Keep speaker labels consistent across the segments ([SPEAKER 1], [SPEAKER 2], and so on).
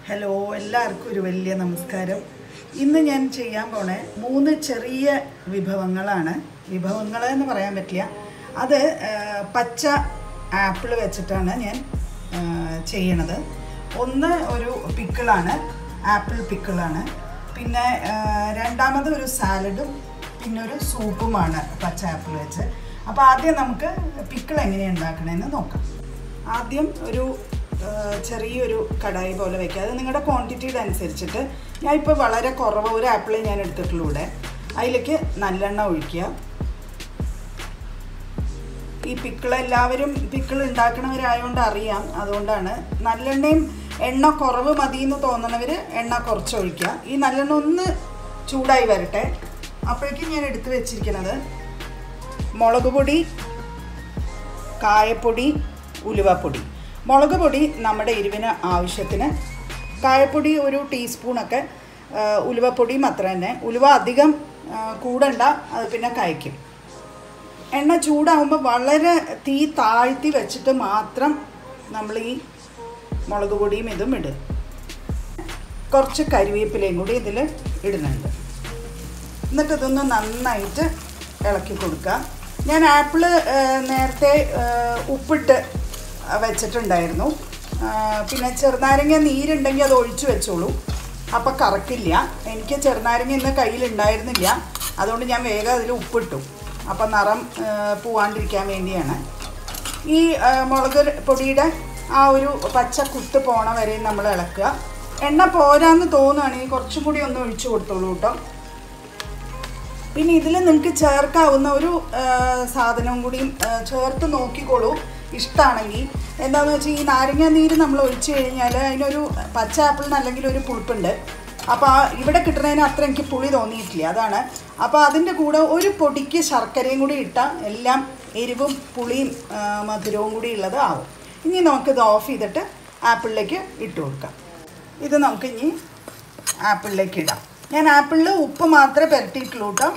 [SPEAKER 1] hello എല്ലാവർക്കും ഒരു വലിയ നമസ്കാരം ഇന്ന് ഞാൻ ചെയ്യാൻ പോണേ മൂന്ന് ചെറിയ വിഭവങ്ങളാണ് വിഭവങ്ങൾ എന്ന് പറയാൻ പറ്റില്ല അത് ആ, പച്ച ആപ്പിൾ വെച്ചിട്ടാണ് ഞാൻ ആ, ചെയ്യണത് ഒന്ന് ഒരു പിക്കിളാണ് ആപ്പിൾ പിക്കിളാണ് പിന്നെ ആ, രണ്ടാമത് ഒരു സാലഡും പിന്നെ ഒരു സൂപ്പുമാണ് പച്ച ആപ്പിൾ വെച്ച് അപ്പോൾ ആദ്യം നമുക്ക് പിക്കിൾ എങ്ങനെയാണ് ഉണ്ടാക്കണമെന്ന് നോക്കാം ആദ്യം ഒരു ആ, ചെറിയൊരു കടായി പോലെ വെക്കുക അത് നിങ്ങളുടെ ക്വാണ്ടിറ്റിയുടെ അനുസരിച്ചിട്ട് ഞാൻ ഇപ്പോൾ വളരെ കുറവ് ഒരു ആപ്പിളേ ഞാൻ എടുത്തിട്ടുള്ളൂ ഇവിടെ അതിലേക്ക് നല്ലെണ്ണ ഒഴിക്കുക ഈ പിക്കിൾ എല്ലാവരും പിക്കിൾ ഉണ്ടാക്കണവരായതുകൊണ്ട് അറിയാം അതുകൊണ്ടാണ് നല്ലെണ്ണയും എണ്ണ കുറവ് മതി എന്ന് തോന്നണവർ എണ്ണ കുറച്ച് ഒഴിക്കുക ഈ നല്ലെണ്ണ ഒന്ന് ചൂടായി വരട്ടെ അപ്പോഴേക്കും ഞാൻ എടുത്തു വെച്ചിരിക്കുന്നത് മുളക് പൊടി കായപ്പൊടി ഉലുവപ്പൊടി മുളക് പൊടി നമ്മുടെ എരിവിന് ആവശ്യത്തിന് കായപ്പൊടി ഒരു ടീസ്പൂണൊക്കെ ആ, ഉലുവപ്പൊടിയും അത്ര തന്നെ ഉലുവ അധികം ആ, കൂടണ്ട അത് പിന്നെ കഴിക്കും എണ്ണ ചൂടാകുമ്പോൾ വളരെ തീ താഴ്ത്തി വെച്ചിട്ട് മാത്രം നമ്മൾ ഈ മുളക് പൊടിയും ഇതും ഇടും കുറച്ച് കരിവേപ്പിലയും കൂടി ഇതിൽ ഇടുന്നുണ്ട് എന്നിട്ട് ഇതൊന്ന് നന്നായിട്ട് ഇളക്കി കൊടുക്കുക ഞാൻ ആപ്പിള് നേരത്തെ ആ, ഉപ്പിട്ട് വെച്ചിട്ടുണ്ടായിരുന്നു ആ, പിന്നെ ചെറുനാരങ്ങ നീരുണ്ടെങ്കിൽ അത് ഒഴിച്ചു വെച്ചോളൂ അപ്പം കറക്കില്ല എനിക്ക് ചെറുനാരങ്ങ ഇന്ന് കയ്യിലുണ്ടായിരുന്നില്ല അതുകൊണ്ട് ഞാൻ വേഗം അതിൽ ഉപ്പിട്ടു അപ്പം നിറം ആ, പോവാണ്ടിരിക്കാൻ വേണ്ടിയാണ് ഈ ആ, മുളക് പൊടിയുടെ ആ ഒരു പച്ച കുത്ത് പോണ വരെ നമ്മൾ ഇളക്കുക എണ്ണ പോരാന്ന് തോന്നുകയാണെങ്കിൽ കുറച്ചും കൂടി ഒന്ന് ഒഴിച്ചു കൊടുത്തോളൂ കേട്ടോ പിന്നെ ഇതിൽ നിങ്ങൾക്ക് ചേർക്കാവുന്ന ഒരു ആ, സാധനവും കൂടിയും ആ, ചേർത്ത് നോക്കിക്കോളൂ ഇഷ്ടമാണെങ്കിൽ എന്താണെന്ന് വെച്ചാൽ ഈ നാരങ്ങ നീര് നമ്മൾ ഒഴിച്ചു കഴിഞ്ഞാൽ അതിനൊരു പച്ച ആപ്പിളിന് അല്ലെങ്കിൽ ഒരു പുളിപ്പുണ്ട് അപ്പോൾ ആ ഇവിടെ കിട്ടുന്നതിന് അത്ര എനിക്ക് പുളി തോന്നിയിട്ടില്ല അതാണ് അപ്പോൾ അതിൻ്റെ കൂടെ ഒരു പൊടിക്ക് ശർക്കരയും കൂടി ഇട്ടാൽ എല്ലാം എരിവും പുളിയും ആ, മധുരവും കൂടി ഉള്ളത് ആവും ഇനി നമുക്കിത് ഓഫ് ചെയ്തിട്ട് ആപ്പിളിലേക്ക് ഇട്ട് കൊടുക്കാം ഇത് നമുക്ക് ഇനി ആപ്പിളിലേക്ക് ഇടാം ഞാൻ ആപ്പിളിൽ ഉപ്പ് മാത്രമേ പുരട്ടിയിട്ടുള്ളൂ കേട്ടോ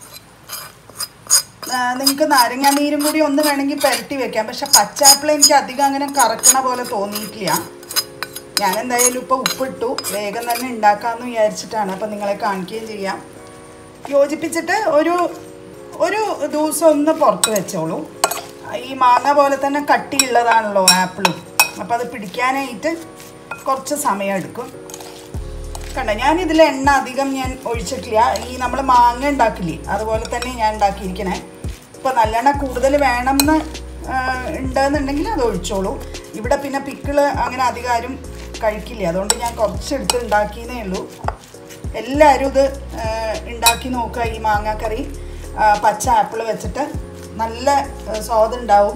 [SPEAKER 1] നിങ്ങൾക്ക് നാരങ്ങാ നീരും കൂടി ഒന്ന് വേണമെങ്കിൽ പുരട്ടി വെക്കാം പക്ഷെ പച്ചാപ്പിൾ എനിക്ക് അധികം അങ്ങനെ കറക്കണ പോലെ തോന്നിയിട്ടില്ല ഞാൻ എന്തായാലും ഇപ്പോൾ ഉപ്പിട്ടു വേഗം തന്നെ ഉണ്ടാക്കാമെന്ന് വിചാരിച്ചിട്ടാണ് അപ്പം നിങ്ങളെ കാണിക്കുകയും ചെയ്യാം യോജിപ്പിച്ചിട്ട് ഒരു ഒരു ദിവസം ഒന്ന് പുറത്ത് വെച്ചോളൂ ഈ മാങ്ങ പോലെ തന്നെ കട്ടിയുള്ളതാണല്ലോ ആപ്പിളും അപ്പോൾ അത് പിടിക്കാനായിട്ട് കുറച്ച് സമയം എടുക്കും കണ്ട ഞാൻ ഇതിൽ എണ്ണ അധികം ഞാൻ ഒഴിച്ചിട്ടില്ല ഈ നമ്മൾ മാങ്ങ ഉണ്ടാക്കില്ലേ അതുപോലെ തന്നെ ഞാൻ ഉണ്ടാക്കിയിരിക്കണേ ഇപ്പോൾ നല്ലെണ്ണ കൂടുതൽ വേണമെന്ന് ആ, ഉണ്ടെന്നുണ്ടെങ്കിൽ അത് ഒഴിച്ചോളൂ ഇവിടെ പിന്നെ പിക്കിള് അങ്ങനെ അധികം ആരും കഴിക്കില്ല അതുകൊണ്ട് ഞാൻ കുറച്ചെടുത്ത് ഉണ്ടാക്കിയെന്നേ ഉള്ളൂ എല്ലാവരും ഇത് ആ, ഉണ്ടാക്കി നോക്കുക ഈ മാങ്ങാക്കറി ആ, പച്ച ആപ്പിൾ വെച്ചിട്ട് നല്ല ആ, സ്വാദുണ്ടാവും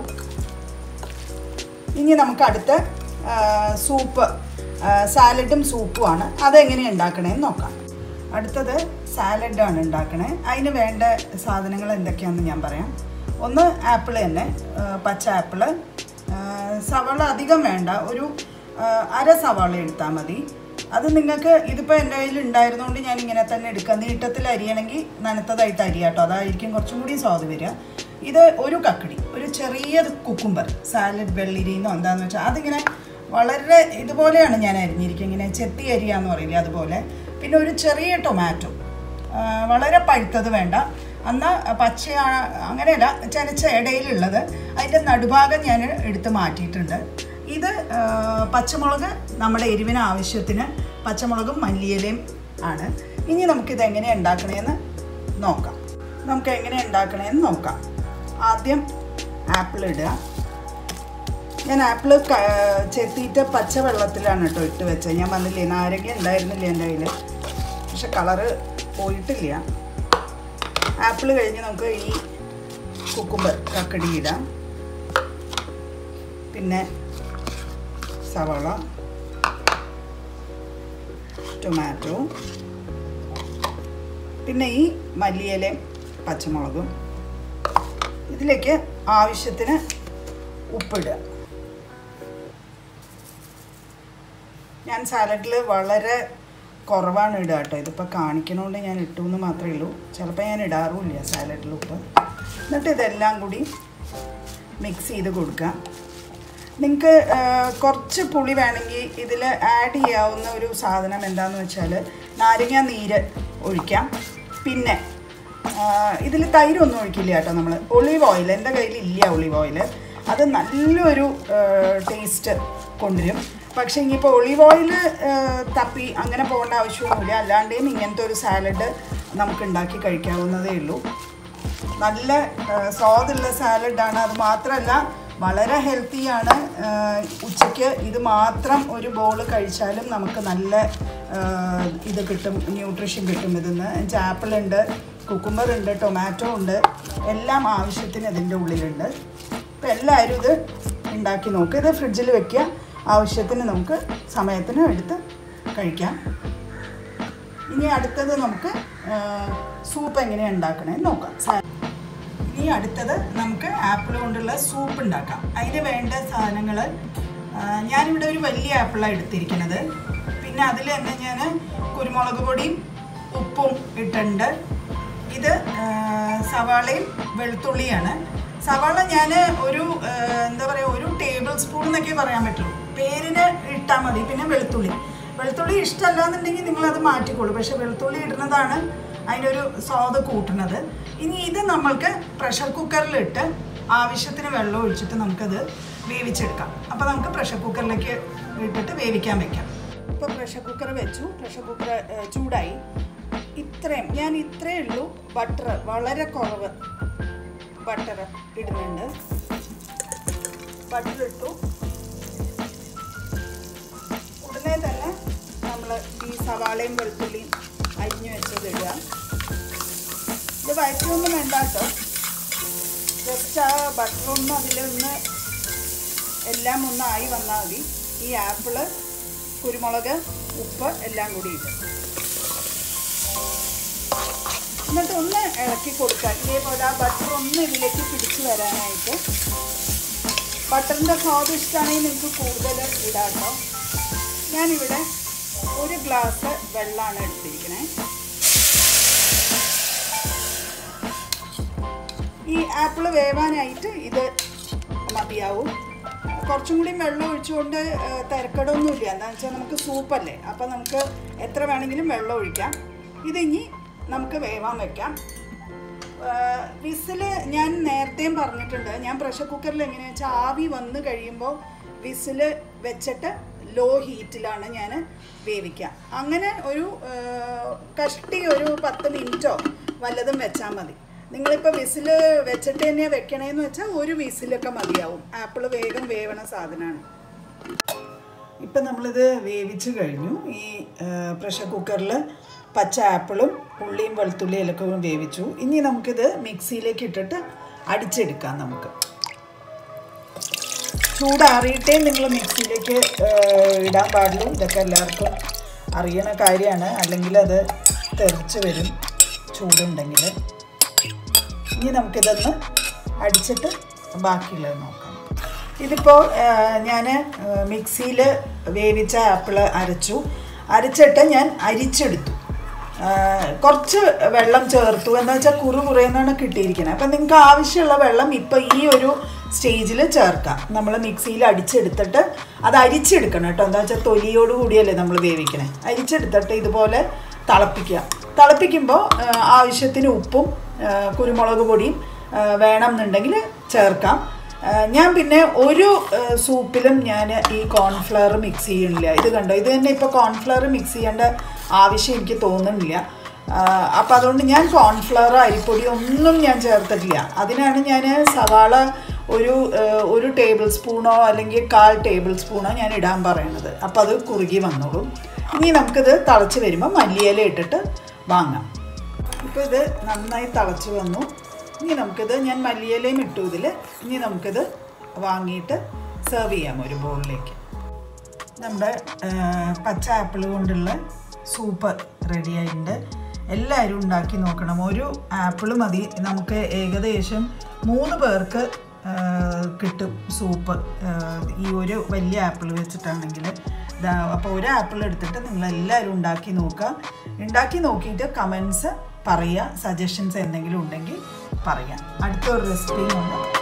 [SPEAKER 1] ഇനി നമുക്ക് അടുത്ത ആ, സൂപ്പ് ആ, സാലഡും സൂപ്പുമാണ് അതെങ്ങനെയാണ് ഉണ്ടാക്കണേന്ന് നോക്കാം അടുത്തത് സാലഡാണ് ഉണ്ടാക്കണേ അതിന് വേണ്ട സാധനങ്ങൾ എന്തൊക്കെയാണെന്ന് ഞാൻ പറയാം ഒന്ന് ആപ്പിൾ തന്നെ ആ, പച്ച ആപ്പിള് ആ, സവാള അധികം വേണ്ട ഒരു ആ, അര സവാള എടുത്താൽ മതി അത് നിങ്ങൾക്ക് ഇതിപ്പോൾ എൻ്റെ കയ്യിൽ ഉണ്ടായിരുന്നുകൊണ്ട് ഞാൻ ഇങ്ങനെ തന്നെ എടുക്കാം നീട്ടത്തിൽ അരിയണമെങ്കിൽ നനത്തതായിട്ട് അരിയാട്ടോ അതായിരിക്കും കുറച്ചും കൂടി സ്വാദ് വരിക ഇത് ഒരു കക്കടി ഒരു ചെറിയ കുക്കുംബർ സാലഡ് വെള്ളിരിന്നോ എന്താണെന്ന് വെച്ചാൽ അതിങ്ങനെ വളരെ ഇതുപോലെയാണ് ഞാൻ അരിഞ്ഞിരിക്കുക ഇങ്ങനെ ചെത്തി അരിയാന്ന് പറയില്ലേ അതുപോലെ പിന്നെ ഒരു ചെറിയ ടൊമാറ്റോ ആ, വളരെ പഴുത്തത് വേണ്ട എന്നാൽ പച്ച അങ്ങനെയല്ല ചനച്ച ഇടയിലുള്ളത് അതിൻ്റെ നടുഭാഗം ഞാൻ എടുത്ത് മാറ്റിയിട്ടുണ്ട് ഇത് ആ, പച്ചമുളക് നമ്മുടെ എരിവിന് ആവശ്യത്തിന് പച്ചമുളകും മല്ലിയിലയും ആണ് ഇനി നമുക്കിത് എങ്ങനെ ഉണ്ടാക്കണേന്ന് നോക്കാം നമുക്ക് എങ്ങനെ ഉണ്ടാക്കണേന്ന് നോക്കാം ആദ്യം ആപ്പിൾ ഇടുക ഞാൻ ആപ്പിൾ ചെത്തിയിട്ട് പച്ച വെള്ളത്തിലാണ് കേട്ടോ ഇട്ട് വെച്ചത് ഞാൻ വന്നില്ലേ നാരങ്ങ ഉണ്ടായിരുന്നില്ല എൻ്റെ കയ്യിൽ പക്ഷെ കളറ് പോയിട്ടില്ല ആപ്പിൾ കഴിഞ്ഞ് നമുക്ക് ഈ കുക്കുമ്പർ കക്കടി ഇടാം പിന്നെ സവാള ടൊമാറ്റോ പിന്നെ ഈ മല്ലിയിലയും പച്ചമുളകും ഇതിലേക്ക് ആവശ്യത്തിന് ഉപ്പിടുക ഞാൻ സാലഡിൽ വളരെ കുറവാണ് ഇടുക കേട്ടോ ഇതിപ്പോൾ കാണിക്കണോണ്ട് ഞാൻ ഇട്ടു എന്ന് മാത്രമേ ഉള്ളൂ ചിലപ്പോൾ ഞാൻ ഇടാറുമില്ല സാലഡിൽ ഉപ്പ് എന്നിട്ട് ഇതെല്ലാം കൂടി മിക്സ് ചെയ്ത് കൊടുക്കുക നിങ്ങൾക്ക് കുറച്ച് പുളി വേണമെങ്കിൽ ഇതിൽ ആഡ് ചെയ്യാവുന്ന ഒരു സാധനം എന്താണെന്ന് വെച്ചാൽ നാരങ്ങ നീര് ഒഴിക്കാം പിന്നെ ഇതിൽ തൈരൊന്നും ഒഴിക്കില്ല കേട്ടോ നമ്മൾ ഒളിവ് ഓയിൽ എൻ്റെ കയ്യിൽ ഇല്ല ഒളിവ് ഓയിൽ അത് നല്ലൊരു ടേസ്റ്റ് കൊണ്ടുവരും പക്ഷേ ഇനിയിപ്പോൾ ഒളിവ് ഓയിൽ തപ്പി അങ്ങനെ പോകേണ്ട ആവശ്യമൊന്നുമില്ല അല്ലാണ്ടേയും ഇങ്ങനത്തെ ഒരു സാലഡ് നമുക്ക് ഉണ്ടാക്കി കഴിക്കാവുന്നതേ ഉള്ളൂ നല്ല ആ, സ്വാദുള്ള സാലഡാണ് അത് മാത്രമല്ല വളരെ ഹെൽത്തിയാണ് ആ, ഉച്ചയ്ക്ക് ഇത് മാത്രം ഒരു ബോൾ കഴിച്ചാലും നമുക്ക് നല്ല ആ, ഇത് കിട്ടും ന്യൂട്രീഷൻ കിട്ടും ഇതിന്ന് ആപ്പിൾ ഉണ്ട് കുക്കുമ്പർ ഉണ്ട് ടൊമാറ്റോ ഉണ്ട് എല്ലാം ആവശ്യത്തിന് ഇതിൻ്റെ ഉള്ളിലുണ്ട് അപ്പോൾ എല്ലാവരും ഇത് ഉണ്ടാക്കി നോക്കുക ഇത് ഫ്രിഡ്ജിൽ വെക്കുക ആവശ്യത്തിന് നമുക്ക് സമയത്തിന് എടുത്ത് കഴിക്കാം ഇനി അടുത്തത് നമുക്ക് സൂപ്പ് എങ്ങനെയാണ് ഉണ്ടാക്കണേ നോക്കാം സാ- ഇനി അടുത്തത് നമുക്ക് ആപ്പിൾ കൊണ്ടുള്ള സൂപ്പ് ഉണ്ടാക്കാം അതിന് വേണ്ട സാധനങ്ങൾ ഞാനിവിടെ ഒരു വലിയ ആപ്പിളാണ് എടുത്തിരിക്കുന്നത് പിന്നെ അതിൽ തന്നെ ഞാൻ കുരുമുളക് പൊടിയും ഉപ്പും ഇട്ടിട്ടുണ്ട് ഇത് ആ, സവാളയും വെളുത്തുള്ളിയാണ് സവാള ഞാൻ ഒരു ആ, എന്താ പറയുക ഒരു ടേബിൾ സ്പൂൺ എന്നൊക്കെ പറയാൻ പറ്റുള്ളൂ പേരിന് ഇട്ടാൽ മതി പിന്നെ വെളുത്തുള്ളി വെളുത്തുള്ളി ഇഷ്ടമല്ല എന്നുണ്ടെങ്കിൽ നിങ്ങളത് മാറ്റിക്കോളൂ പക്ഷെ വെളുത്തുള്ളി ഇടുന്നതാണ് അതിനൊരു സ്വാദ് കൂട്ടുന്നത് ഇനി ഇത് നമ്മൾക്ക് പ്രഷർ കുക്കറിലിട്ട് ആവശ്യത്തിന് വെള്ളം ഒഴിച്ചിട്ട് നമുക്കത് വേവിച്ചെടുക്കാം അപ്പോൾ നമുക്ക് പ്രഷർ കുക്കറിലേക്ക് ഇട്ടിട്ട് വേവിക്കാൻ വെക്കാം ഇപ്പോൾ പ്രഷർ കുക്കർ വെച്ചു പ്രഷർ കുക്കർ ചൂടായി ഇത്രയും ഞാൻ ഇത്രയേ ഉള്ളൂ ബട്ടർ വളരെ കുറവ് ബട്ടർ ഇടുന്നുണ്ട് ബട്ടർ ഇട്ടു ഉടനെ തന്നെ നമ്മൾ ഈ സവാളയും വെളുത്തുള്ളിയും അരിഞ്ഞു വെച്ചത് ഇടുക ഇത് വയറ്റൊന്നും വേണ്ട കേട്ടോ ജസ്റ്റ് ആ ബട്ടറൊന്നും അതിലൊന്ന് എല്ലാം ഒന്ന് ആയി വന്നാൽ മതി ഈ ആപ്പിള് കുരുമുളക് ഉപ്പ് എല്ലാം കൂടി ഇട്ട് എന്നിട്ട് ഒന്ന് ഇളക്കി കൊടുക്കുക ഇതേപോലെ ആ ബട്ടർ ഒന്ന് ഇതിലേക്ക് പിടിച്ചു വരാനായിട്ട് ബട്ടറിൻ്റെ സ്വാദ് ഇഷ്ടമാണെങ്കിൽ നിങ്ങൾക്ക് കൂടുതൽ ഇടാം കേട്ടോ ഞാനിവിടെ ഒരു ഗ്ലാസ് വെള്ളമാണ് എടുത്തിരിക്കണേ ഈ ആപ്പിൾ വേവാനായിട്ട് ഇത് മതിയാവും കുറച്ചും കൂടി വെള്ളം ഒഴിച്ചുകൊണ്ട് ആ, തിരക്കടൊന്നുമില്ല എന്താണെന്ന് വെച്ചാൽ നമുക്ക് സൂപ്പല്ലേ അപ്പോൾ നമുക്ക് എത്ര വേണമെങ്കിലും വെള്ളം ഒഴിക്കാം ഇതിനി നമുക്ക് വേവാൻ വെക്കാം വിസിൽ ഞാൻ നേരത്തെയും പറഞ്ഞിട്ടുണ്ട് ഞാൻ പ്രഷർ കുക്കറിൽ എങ്ങനെയാണെന്ന് വെച്ചാൽ ആവി വന്ന് കഴിയുമ്പോൾ വിസിൽ വെച്ചിട്ട് ലോ ഹീറ്റിലാണ് ഞാൻ വേവിക്കുക അങ്ങനെ ഒരു ആ, കഷ്ടി ഒരു പത്ത് മിനിറ്റോ വല്ലതും വെച്ചാൽ മതി നിങ്ങളിപ്പോൾ വിസിൽ വെച്ചിട്ട് തന്നെ വെക്കണേന്ന് വെച്ചാൽ ഒരു വിസിലൊക്കെ മതിയാവും ആപ്പിൾ വേഗം വേവണ സാധനമാണ് ഇപ്പം നമ്മളിത് വേവിച്ച് കഴിഞ്ഞു ഈ പ്രഷർ കുക്കറിൽ പച്ച ആപ്പിളും ഉള്ളിയും വെളുത്തുള്ളിയും ഇലക്കവും വേവിച്ചു ഇനി നമുക്കിത് മിക്സിയിലേക്ക് ഇട്ടിട്ട് അടിച്ചെടുക്കാം നമുക്ക് ചൂടാറിയിട്ടേ നിങ്ങൾ മിക്സിയിലേക്ക് ഏഹ്, ഇടാൻ പാടുള്ളൂ ഇതൊക്കെ എല്ലാവർക്കും അറിയണ കാര്യമാണ് അല്ലെങ്കിൽ അത് തെറിച്ച് വരും ചൂടുണ്ടെങ്കിൽ ഇനി നമുക്കിതൊന്ന് അടിച്ചിട്ട് ബാക്കിയുള്ളത് നോക്കാം ഇതിപ്പോൾ ഞാൻ മിക്സിയിൽ വേവിച്ച ആപ്പിൾ അരച്ചു അരച്ചിട്ട് ഞാൻ അരിച്ചെടുത്തു ആ, കുറച്ച് വെള്ളം ചേർത്തു എന്ന് വെച്ചാൽ കുറു കുറേന്നാണ് കിട്ടിയിരിക്കുന്നത് അപ്പം നിങ്ങൾക്ക് ആവശ്യമുള്ള വെള്ളം ഇപ്പോൾ ഈ ഒരു സ്റ്റേജിൽ ചേർക്കാം നമ്മൾ മിക്സിയിൽ അടിച്ചെടുത്തിട്ട് അത് അരിച്ചെടുക്കണം കേട്ടോ എന്താ വെച്ചാൽ തൊലിയോട് കൂടിയല്ലേ നമ്മൾ വേവിക്കണേ അരിച്ചെടുത്തിട്ട് ഇതുപോലെ തിളപ്പിക്കുക തിളപ്പിക്കുമ്പോൾ ആ, ആവശ്യത്തിന് ഉപ്പും ആ, കുരുമുളക് പൊടിയും ആ, വേണമെന്നുണ്ടെങ്കിൽ ചേർക്കാം ആ, ഞാൻ പിന്നെ ഒരു ആ, സൂപ്പിലും ഞാൻ ഈ കോൺഫ്ലവർ മിക്സ് ചെയ്യണില്ല ഇത് കണ്ടോ ഇത് തന്നെ ഇപ്പോൾ കോൺഫ്ലവർ മിക്സ് ചെയ്യേണ്ട ആവശ്യം എനിക്ക് തോന്നുന്നില്ല അപ്പം അതുകൊണ്ട് ഞാൻ കോൺഫ്ലവർ അരിപ്പൊടി ഒന്നും ഞാൻ ചേർത്തിട്ടില്ല അതിനാണ് ഞാൻ സവാള ഒരു ആ, ഒരു ടേബിൾ സ്പൂണോ അല്ലെങ്കിൽ കാൽ ടേബിൾ സ്പൂണോ ഞാൻ ഇടാൻ പറയണത് അപ്പോൾ അത് കുറുകി വന്നോളും ഇനി നമുക്കിത് തിളച്ച് വരുമ്പോൾ മല്ലിയില ഇട്ടിട്ട് വാങ്ങാം ഇപ്പോൾ ഇത് നന്നായി തിളച്ച് വന്നു ഇനി നമുക്കിത് ഞാൻ മല്ലിയിലയും ഇട്ടു ഇതിൽ ഇനി നമുക്കിത് വാങ്ങിയിട്ട് സെർവ് ചെയ്യാം ഒരു ബോളിലേക്ക് നമ്മുടെ ആ, പച്ച ആപ്പിൾ കൊണ്ടുള്ള സൂപ്പ് റെഡി ആയിട്ടുണ്ട് എല്ലാവരും ഉണ്ടാക്കി നോക്കണം ഒരു ആപ്പിൾ മതി നമുക്ക് ഏകദേശം മൂന്ന് പേർക്ക് ആ, കിട്ടും സൂപ്പ് ആ, ഈ ഒരു വലിയ ആപ്പിൾ വെച്ചിട്ടാണെങ്കിൽ അപ്പോൾ ഒരു ആപ്പിൾ എടുത്തിട്ട് നിങ്ങളെല്ലാവരും ഉണ്ടാക്കി നോക്കുക ഉണ്ടാക്കി നോക്കിയിട്ട് കമൻസ് പറയുക സജഷൻസ് എന്തെങ്കിലും ഉണ്ടെങ്കിൽ പറയാം അടുത്തൊരു റെസിപ്പിയും കൊണ്ട്